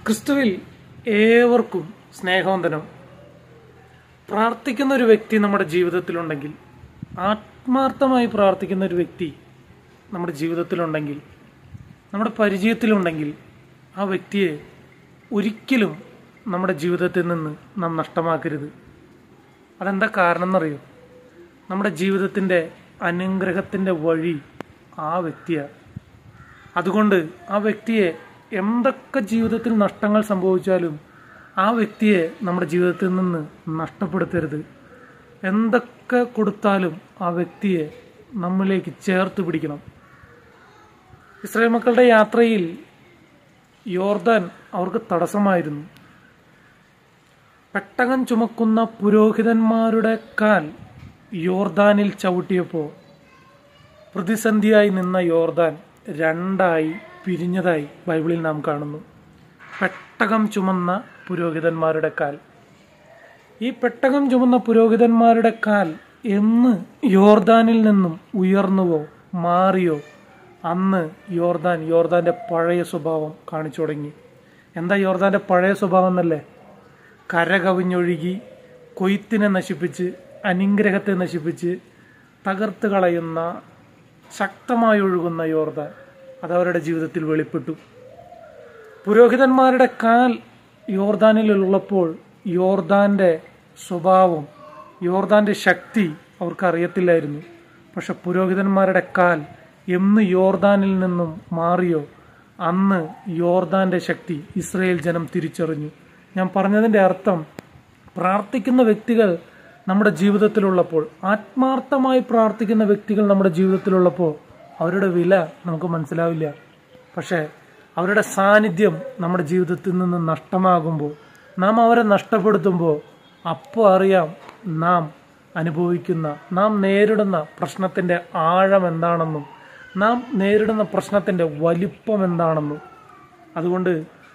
ക്രിസ്തുവിൽ ഏവർക്കും സ്നേഹവന്ദനം പ്രാർത്ഥിക്കുന്ന ഒരു വ്യക്തി നമ്മുടെ ജീവിതത്തിലുണ്ടെങ്കിൽ ആത്മാർത്ഥമായി പ്രാർത്ഥിക്കുന്ന ഒരു വ്യക്തി നമ്മുടെ ജീവിതത്തിലുണ്ടെങ്കിൽ നമ്മുടെ പരിചയത്തിലുണ്ടെങ്കിൽ ആ വ്യക്തിയെ ഒരിക്കലും നമ്മുടെ ജീവിതത്തിൽ നിന്ന് നാം നഷ്ടമാക്കരുത് അതെന്താ കാരണം എന്നറിയോ നമ്മുടെ ജീവിതത്തിൻ്റെ അനുഗ്രഹത്തിൻ്റെ വഴി ആ വ്യക്തിയാണ് അതുകൊണ്ട് ആ വ്യക്തിയെ എന്തൊക്കെ ജീവിതത്തിൽ നഷ്ടങ്ങൾ സംഭവിച്ചാലും ആ വ്യക്തിയെ നമ്മുടെ ജീവിതത്തിൽ നിന്ന് നഷ്ടപ്പെടുത്തരുത് എന്തൊക്കെ കൊടുത്താലും ആ വ്യക്തിയെ നമ്മിലേക്ക് ചേർത്ത് പിടിക്കണം ഇസ്രായേൽ മക്കളുടെ യാത്രയിൽ യോർദാൻ അവർക്ക് തടസ്സമായിരുന്നു പെട്ടകം ചുമക്കുന്ന പുരോഹിതന്മാരുടെ കാൽ യോർദാനിൽ ചവിട്ടിയപ്പോൾ പ്രതിസന്ധിയായി നിന്ന യോർദാൻ രണ്ടായി പിരിഞ്ഞതായി ബൈബിളിൽ നാം കാണുന്നു പെട്ടകം ചുമന്ന പുരോഹിതന്മാരുടെ കാൽ ഈ പെട്ടകം ചുമന്ന പുരോഹിതന്മാരുടെ കാൽ എന്ന് യോർദാനിൽ നിന്നും ഉയർന്നുവോ മാറിയോ അന്ന് യോർദാൻ യോർദാന്റെ പഴയ സ്വഭാവം കാണിച്ചു തുടങ്ങി എന്താ യോർദാന്റെ പഴയ സ്വഭാവം എന്നല്ലേ കര കവിഞ്ഞൊഴുകി കൊയ്ത്തിനെ നശിപ്പിച്ച് അനുഗ്രഹത്തെ നശിപ്പിച്ച് തകർത്ത് കളയുന്ന ശക്തമായി ഒഴുകുന്ന യോർദാൻ അതവരുടെ ജീവിതത്തിൽ വെളിപ്പെട്ടു പുരോഹിതന്മാരുടെ കാൽ യോർദാനിലുള്ളപ്പോൾ യോർദാന്റെ സ്വഭാവം യോർദാന്റെ ശക്തി അവർക്ക് അറിയത്തില്ലായിരുന്നു പക്ഷെ പുരോഹിതന്മാരുടെ കാൽ എന്ന് യോർദാനിൽ നിന്നും മാറിയോ അന്ന് യോർദാന്റെ ശക്തി ഇസ്രയേൽ ജനം തിരിച്ചറിഞ്ഞു ഞാൻ പറഞ്ഞതിന്റെ അർത്ഥം പ്രാർത്ഥിക്കുന്ന വ്യക്തികൾ നമ്മുടെ ജീവിതത്തിലുള്ളപ്പോൾ ആത്മാർത്ഥമായി പ്രാർത്ഥിക്കുന്ന വ്യക്തികൾ നമ്മുടെ ജീവിതത്തിലുള്ളപ്പോൾ അവരുടെ വില നമുക്ക് മനസ്സിലാവില്ല പക്ഷേ അവരുടെ സാന്നിധ്യം നമ്മുടെ ജീവിതത്തിൽ നിന്ന് നഷ്ടമാകുമ്പോൾ നാം അവരെ നഷ്ടപ്പെടുത്തുമ്പോൾ അപ്പോൾ അറിയാം നാം അനുഭവിക്കുന്ന നാം നേരിടുന്ന പ്രശ്നത്തിൻ്റെ ആഴം എന്താണെന്നും നാം നേരിടുന്ന പ്രശ്നത്തിൻ്റെ വലിപ്പം എന്താണെന്നും അതുകൊണ്ട്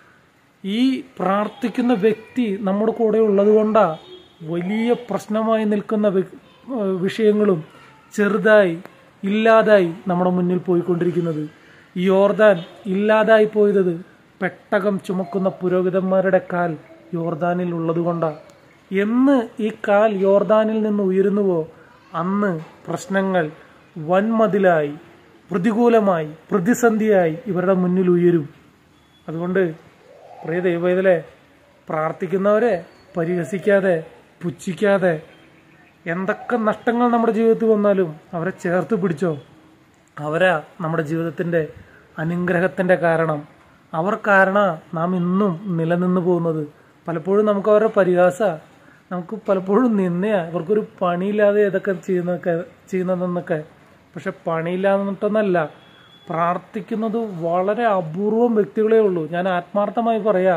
ഈ പ്രാർത്ഥിക്കുന്ന വ്യക്തി നമ്മുടെ കൂടെ ഉള്ളത് കൊണ്ടാണ് വലിയ പ്രശ്നമായി നിൽക്കുന്ന വിഷയങ്ങളും ചെറുതായി ഇല്ലാതായി നമ്മുടെ മുന്നിൽ പോയിക്കൊണ്ടിരിക്കുന്നത് ഈ യോർദാൻ ഇല്ലാതായി പോയത് പെട്ടകം ചുമക്കുന്ന പുരോഹിതന്മാരുടെ കാൽ യോർദാനിൽ ഉള്ളതുകൊണ്ടാണ് എന്ന് ഈ കാൽ യോർദാനിൽ നിന്ന് ഉയരുന്നുവോ അന്ന് പ്രശ്നങ്ങൾ വൻമതിലായി പ്രതികൂലമായി പ്രതിസന്ധിയായി ഇവരുടെ മുന്നിൽ ഉയരും അതുകൊണ്ട് പ്രിയ ദൈവത്തിലെ പ്രാർത്ഥിക്കുന്നവരെ പരിഹസിക്കാതെ പുച്ഛിക്കാതെ എന്തൊക്കെ നഷ്ടങ്ങൾ നമ്മുടെ ജീവിതത്തിൽ വന്നാലും അവരെ ചേർത്ത് പിടിച്ചോ അവരാ നമ്മുടെ ജീവിതത്തിൻ്റെ അനുഗ്രഹത്തിൻ്റെ കാരണം അവർ കാരണ നാം ഇന്നും നിലനിന്ന് പോകുന്നത് പലപ്പോഴും നമുക്ക് അവരുടെ പരിഹാസ നമുക്ക് പലപ്പോഴും നിന്നയാ ഇവർക്കൊരു പണിയില്ലാതെ ഇതൊക്കെ ചെയ്യുന്നതൊക്കെ ചെയ്യുന്നതെന്നൊക്കെ പക്ഷെ പണിയില്ലാന്നിട്ടൊന്നല്ല പ്രാർത്ഥിക്കുന്നത് വളരെ അപൂർവം വ്യക്തികളേ ഉള്ളൂ ഞാൻ ആത്മാർത്ഥമായി പറയാ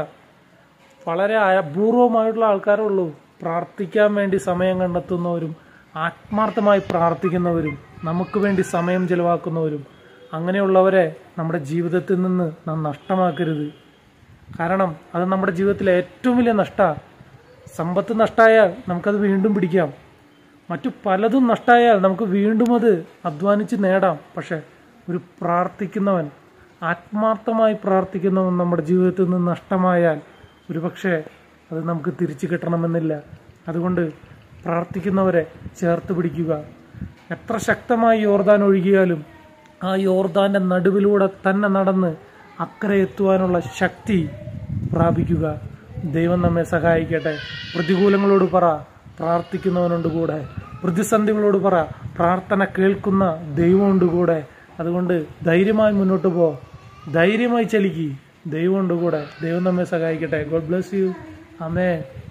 വളരെ അപൂർവമായിട്ടുള്ള ആൾക്കാരേ ഉള്ളൂ പ്രാർത്ഥിക്കാൻ വേണ്ടി സമയം കണ്ടെത്തുന്നവരും ആത്മാർത്ഥമായി പ്രാർത്ഥിക്കുന്നവരും നമുക്ക് വേണ്ടി സമയം ചെലവാക്കുന്നവരും അങ്ങനെയുള്ളവരെ നമ്മുടെ ജീവിതത്തിൽ നിന്ന് നാം നഷ്ടമാക്കരുത് കാരണം അത് നമ്മുടെ ജീവിതത്തിലെ ഏറ്റവും വലിയ നഷ്ട സമ്പത്ത് നഷ്ടമായാൽ നമുക്കത് വീണ്ടും പിടിക്കാം മറ്റു പലതും നഷ്ടമായാൽ നമുക്ക് വീണ്ടും അത് അധ്വാനിച്ച് നേടാം പക്ഷെ ഒരു പ്രാർത്ഥിക്കുന്നവൻ ആത്മാർത്ഥമായി പ്രാർത്ഥിക്കുന്നവൻ നമ്മുടെ ജീവിതത്തിൽ നിന്ന് നഷ്ടമായാൽ ഒരുപക്ഷെ അത് നമുക്ക് തിരിച്ചു കിട്ടണമെന്നില്ല അതുകൊണ്ട് പ്രാർത്ഥിക്കുന്നവരെ ചേർത്ത് പിടിക്കുക എത്ര ശക്തമായി യോർദാൻ ഒഴുകിയാലും ആ യോർദാന്റെ നടുവിലൂടെ തന്നെ നടന്ന് അക്കരെ എത്തുവാനുള്ള ശക്തി പ്രാപിക്കുക ദൈവം നമ്മെ സഹായിക്കട്ടെ പ്രതികൂലങ്ങളോട് പറ പ്രാർത്ഥിക്കുന്നവനുണ്ട് കൂടെ പ്രതിസന്ധികളോട് പറ പ്രാർത്ഥന കേൾക്കുന്ന ദൈവമുണ്ട് കൂടെ അതുകൊണ്ട് ധൈര്യമായി മുന്നോട്ട് പോ ധൈര്യമായി ചലിക്കി ദൈവമുണ്ട് കൂടെ ദൈവം നമ്മെ സഹായിക്കട്ടെ ഗോഡ് ബ്ലെസ് യു അമേ